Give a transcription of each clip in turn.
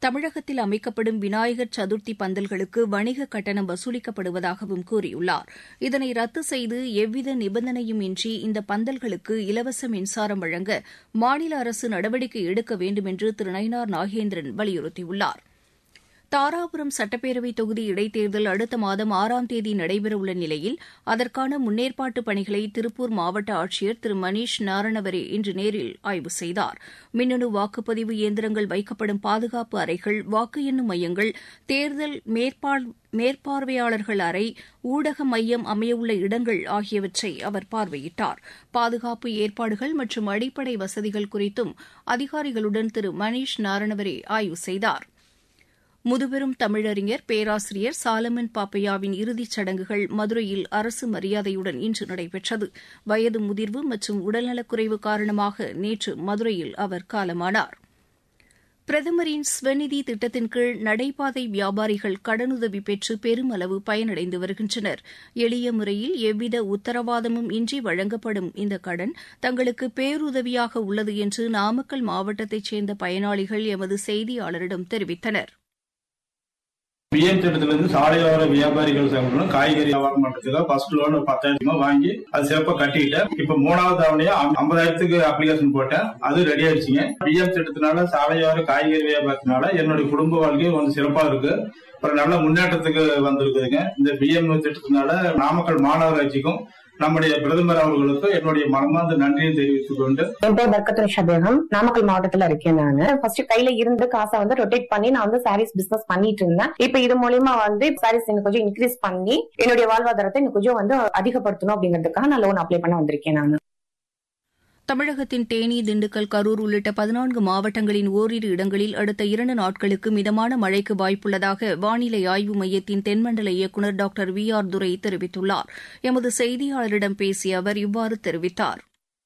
தமிழகத்தில் அமைக்கப்படும் விநாயகர் சதுர்த்தி பந்தல்களுக்கு வணிக கட்டணம் வசூலிக்கப்படுவதாகவும் கூறியுள்ளார் இதனை ரத்து செய்து எவ்வித நிபந்தனையும் இன்றி இந்த பந்தல்களுக்கு இலவச மின்சாரம் வழங்க மாநில அரசு நடவடிக்கை எடுக்க வேண்டும் என்று திரு நயினார் நாகேந்திரன் வலியுறுத்தியுள்ளார் தாராபுரம் சட்டப்பேரவைத் தொகுதி இடைத்தேர்தல் அடுத்த மாதம் ஆறாம் தேதி நடைபெறவுள்ள நிலையில் அதற்கான முன்னேற்பாட்டு பணிகளை திருப்பூர் மாவட்ட ஆட்சியர் திரு மணீஷ் நாரணவரே இன்று நேரில் ஆய்வு செய்தார் மின்னணு வாக்குப்பதிவு இயந்திரங்கள் வைக்கப்படும் பாதுகாப்பு அறைகள் வாக்கு எண்ணும் மையங்கள் தேர்தல் மேற்பார்வையாளர்கள் அறை ஊடக மையம் அமையவுள்ள இடங்கள் ஆகியவற்றை அவர் பார்வையிட்டார் பாதுகாப்பு ஏற்பாடுகள் மற்றும் அடிப்படை வசதிகள் குறித்தும் அதிகாரிகளுடன் திரு மணீஷ் நாரணவரே ஆய்வு செய்தார் முதுபெரும் தமிழறிஞர் பேராசிரியர் சாலமன் பாப்பையாவின் இறுதிச் சடங்குகள் மதுரையில் அரசு மரியாதையுடன் இன்று நடைபெற்றது வயது முதிர்வு மற்றும் உடல்நலக்குறைவு காரணமாக நேற்று மதுரையில் அவர் காலமானார் பிரதமரின் ஸ்வநிதி திட்டத்தின் கீழ் நடைபாதை வியாபாரிகள் கடனுதவி பெற்று பெருமளவு பயனடைந்து வருகின்றனர் எளிய முறையில் எவ்வித உத்தரவாதமும் இன்றி வழங்கப்படும் இந்த கடன் தங்களுக்கு பேருதவியாக உள்ளது என்று நாமக்கல் மாவட்டத்தைச் சேர்ந்த பயனாளிகள் எமது செய்தியாளரிடம் தெரிவித்தனா் பிஎம் திட்டத்திலிருந்து சாலையோர வியாபாரிகள் சங்கங்களும் காய்கறி வியாபாரம் பண்றதுக்கு ஃபர்ஸ்ட் லோன் பத்தாயிரமா வாங்கி அது சிறப்பா கட்டிக்கிட்டேன் இப்ப மூணாவது தவணையா ஐம்பதாயிரத்துக்கு அப்ளிகேஷன் போட்டேன் அது ரெடி ஆயிடுச்சுங்க பிஎம் திட்டத்தினால சாலையோர காய்கறி வியாபாரத்தினால என்னுடைய குடும்ப வாழ்க்கை கொஞ்சம் சிறப்பா இருக்கு ஒரு நல்ல முன்னேற்றத்துக்கு வந்திருக்குதுங்க இந்த பிஎம் திட்டத்தினால நாமக்கல் மாநகராட்சிக்கும் நம்முடைய பிரதமர் அவர்களுக்கு என்னுடைய மனமார்ந்த நன்றியை தெரிவித்துக் கொண்டு என் பேர் பர்கத்துல் ஷபேகம் நாமக்கல் மாவட்டத்துல இருக்கேன் நானு ஃபர்ஸ்ட் கையில இருந்து காசை வந்து ரொட்டேட் பண்ணி நான் வந்து சாரீஸ் பிசினஸ் பண்ணிட்டு இருந்தேன் இப்ப இது மூலியமா வந்து சாரீஸ் எனக்கு கொஞ்சம் இன்க்ரீஸ் பண்ணி என்னுடைய வாழ்வாதாரத்தை எனக்கு கொஞ்சம் வந்து அதிகப்படுத்தணும் அப்படிங்கிறதுக்காக நான் லோன் அப்ளை பண்ண வந்திருக்கேன் நான் தமிழகத்தின் தேனி திண்டுக்கல் கரூர் உள்ளிட்ட பதினான்கு மாவட்டங்களின் ஓரிரு இடங்களில் அடுத்த இரண்டு நாட்களுக்கு மிதமான மழைக்கு வாய்ப்புள்ளதாக வானிலை ஆய்வு மையத்தின் தென்மண்டல இயக்குநர் டாக்டர் வி ஆர் துரை தெரிவித்துள்ளார் எமது செய்தியாளரிடம் பேசிய அவர் இவ்வாறு தெரிவித்தார்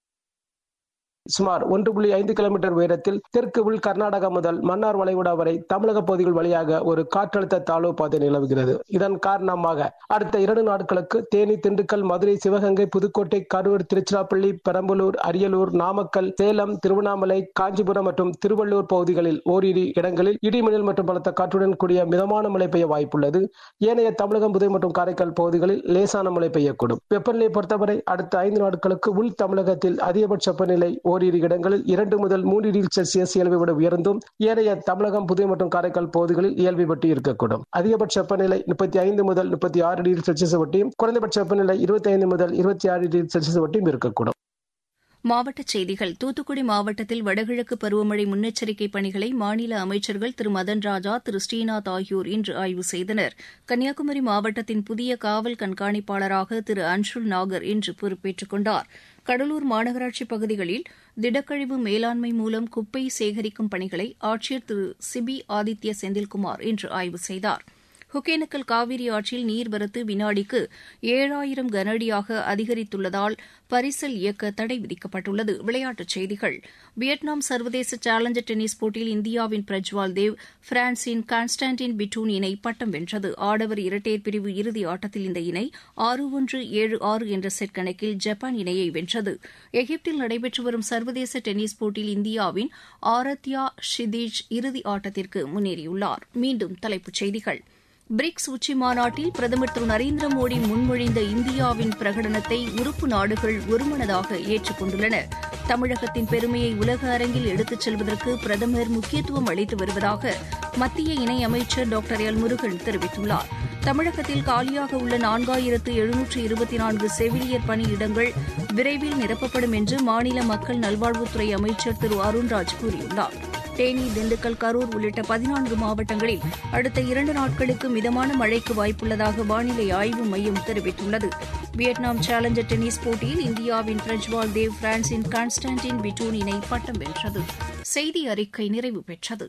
சுமார் ஒன்று புள்ளி ஐந்து கிலோமீட்டர் உயரத்தில் தெற்கு உள் கர்நாடகா முதல் மன்னார் வளைகுடா வரை தமிழக பகுதிகள் வழியாக ஒரு காற்றழுத்த தாழ்வு பாதை நிலவுகிறது இதன் காரணமாக அடுத்த இரண்டு நாட்களுக்கு தேனி திண்டுக்கல் மதுரை சிவகங்கை புதுக்கோட்டை கரூர் திருச்சிராப்பள்ளி பெரம்பலூர் அரியலூர் நாமக்கல் சேலம் திருவண்ணாமலை காஞ்சிபுரம் மற்றும் திருவள்ளூர் பகுதிகளில் ஓரிரு இடங்களில் இடிமின்னல் மற்றும் பலத்த காற்றுடன் கூடிய மிதமான மழை பெய்ய வாய்ப்புள்ளது ஏனைய தமிழகம் புதை மற்றும் காரைக்கால் பகுதிகளில் லேசான மழை பெய்யக்கூடும் வெப்பநிலையை பொறுத்தவரை அடுத்த ஐந்து நாட்களுக்கு உள் தமிழகத்தில் அதிகபட்ச வெப்பநிலை ஓரிரு இடங்களில் இரண்டு முதல் மூன்று டிகிரி செல்சியஸ் இயல்பை விட உயர்ந்தும் ஏனைய தமிழகம் புதுவை மற்றும் காரைக்கால் பகுதிகளில் இயல்பை பற்றி இருக்கக்கூடும் அதிகபட்ச வெப்பநிலை முப்பத்தி ஐந்து முதல் முப்பத்தி ஆறு டிகிரி செல்சியஸ் வட்டியும் குறைந்தபட்ச வெப்பநிலை இருபத்தி ஐந்து முதல் இருபத்தி ஆறு டிகிரி செல்சியஸ் வட்டியும் இருக்கக்கூடும் மாவட்டச் செய்திகள் தூத்துக்குடி மாவட்டத்தில் வடகிழக்கு பருவமழை முன்னெச்சரிக்கை பணிகளை மாநில அமைச்சர்கள் திரு மதன் ராஜா திரு ஸ்ரீநாத் ஆகியோர் இன்று ஆய்வு செய்தனர் கன்னியாகுமரி மாவட்டத்தின் புதிய காவல் கண்காணிப்பாளராக திரு அன்ஷுல் நாகர் இன்று பொறுப்பேற்றுக் கொண்டார் கடலூர் மாநகராட்சி பகுதிகளில் திடக்கழிவு மேலாண்மை மூலம் குப்பை சேகரிக்கும் பணிகளை ஆட்சியர் திரு சிபி ஆதித்ய செந்தில்குமார் இன்று ஆய்வு செய்தார் ஒகேனக்கல் காவிரி ஆற்றில் நீர்வரத்து வினாடிக்கு ஏழாயிரம் கனஅடியாக அதிகரித்துள்ளதால் பரிசல் இயக்க தடை விதிக்கப்பட்டுள்ளது விளையாட்டுச் செய்திகள் வியட்நாம் சர்வதேச சேலஞ்சர் டென்னிஸ் போட்டியில் இந்தியாவின் பிரஜ்வால் தேவ் பிரான்சின் கான்ஸ்டான்டின் பிட்டூன் இணை பட்டம் வென்றது ஆடவர் இரட்டையர் பிரிவு இறுதி ஆட்டத்தில் இந்த இணை ஆறு ஒன்று ஏழு ஆறு என்ற செட் கணக்கில் ஜப்பான் இணையை வென்றது எகிப்தில் நடைபெற்று வரும் சர்வதேச டென்னிஸ் போட்டியில் இந்தியாவின் ஆரத்யா ஷிதீஜ் இறுதி ஆட்டத்திற்கு முன்னேறியுள்ளார் மீண்டும் தலைப்புச் செய்திகள் பிரிக்ஸ் உச்சி மாநாட்டில் பிரதமர் திரு நரேந்திர மோடி முன்மொழிந்த இந்தியாவின் பிரகடனத்தை உறுப்பு நாடுகள் ஒருமனதாக ஏற்றுக்கொண்டுள்ளன தமிழகத்தின் பெருமையை உலக அரங்கில் எடுத்துச் செல்வதற்கு பிரதமர் முக்கியத்துவம் அளித்து வருவதாக மத்திய இணையமைச்சர் டாக்டர் எல் முருகன் தெரிவித்துள்ளார் தமிழகத்தில் காலியாக உள்ள நான்காயிரத்து எழுநூற்று இருபத்தி நான்கு செவிலியர் பணியிடங்கள் விரைவில் நிரப்பப்படும் என்று மாநில மக்கள் நல்வாழ்வுத்துறை அமைச்சர் திரு அருண்ராஜ் கூறியுள்ளார் தேனி திண்டுக்கல் கரூர் உள்ளிட்ட பதினான்கு மாவட்டங்களில் அடுத்த இரண்டு நாட்களுக்கு மிதமான மழைக்கு வாய்ப்புள்ளதாக வானிலை ஆய்வு மையம் தெரிவித்துள்ளது வியட்நாம் சேலஞ்சர் டென்னிஸ் போட்டியில் இந்தியாவின் பிரஜ்வால் தேவ் பிரான்சின் கான்ஸ்டான்டின் பிட்டூன் இணை பட்டம் வென்றது செய்தி அறிக்கை நிறைவு பெற்றது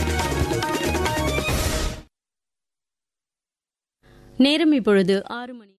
நேரம் இப்பொழுது ஆறு மணி